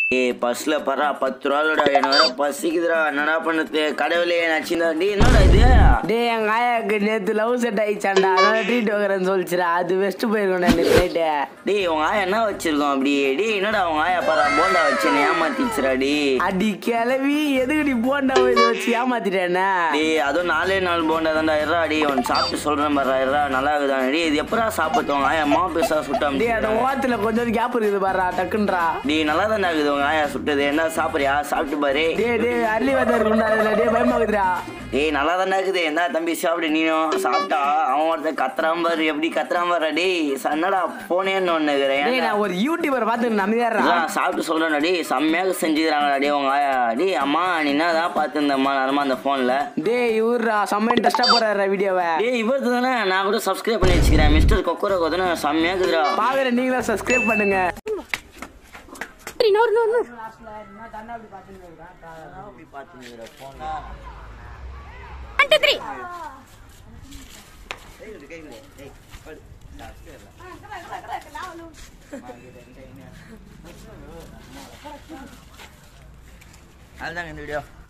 ஏய் பஸ்ல பரா பத்து ரூபாயோட எனக்கு வேற பசிக்குதுடா என்னடா பண்ணுது கடவுளே நச்சுதா டேய் என்னடா இது டேய் எங்க ஆயாக்கு நேத்து லவ் செட் ஆயிடுச்சாண்டா அதனால ட்ரீட் வைக்கிறேன்னு சொல்லிச்சுடா அது வெஸ்ட் போயிருக்கோம்டா இந்த நைட்டு டேய் உங்க ஆயா என்ன வச்சிருக்கோம் அப்படி டேய் என்னடா உங்க ஆயா பரா போண்டா வச்சு என்னை ஏமாத்திச்சுடா டேய் அடி கிளவி எதுக்கு நீ போண்டா இதை வச்சு ஏமாத்திட்டேன்னா டேய் அதுவும் நாலே நாள் போண்டா தான்டா இருடா டேய் உன் சாப்பிட்டு சொல்றேன் பாரு இருடா நல்லா இருக்குதா டேய் இது எப்படா சாப்பிட்டோம் உங்க ஆயா அம்மா பெருசா சுட்டாம டேய் அந்த ஓரத்துல கொஞ்சம் கேப் இருக்குது பாரு டக்குன்றா டேய் நல்லா தான்டா இருக்குது உங்க ஆயா சுட்டது என்ன சாப்பிடுறியா சாப்பிட்டு பாரு டேய் டேய் அள்ளி வந்து இருக்குண்டா அதுல டேய் பயமாக்குதுடா டேய் நல்லா தானே இருக்குது என்ன தம்பி சாப்பிடு நீயும் சாப்பிட்டா அவன் ஒருத்தன் கத்துறான் பாரு எப்படி கத்துறான் பாரு டேய் ச- என்னடா போனேன்னு ஒண்ணு டேய் நான் ஒரு யூடியூபர் பார்த்து நம்பியாடுறா அதான் சாப்பிட்டு சொல்றேன் டேய் செம்மையாக செஞ்சுக்கிறாங்கடா டேய் உங்க ஆயா டேய் அம்மா நீ என்னதான் பார்த்துருந்தம்மா நேரமா அந்த ஃபோனில் டேய் இவர்ரா செம்ம இன்ட்ரெஸ்டா போறாரு வீடியோவை டேய் இவருக்கு தானே நான் கூட சப்ஸ்கிரைப் பண்ணி வச்சுக்கிறேன் மிஸ்டர் கொக்கரோ தானே செம்மையாக இருக்குதுடா பாக்குற நீங்களும் சப்ஸ்கிரைப் பண்ணுங்க இன்னொரு இன்னொரு ஒன் டூ த்ரீ அதுதாங்க இந்த வீடியோ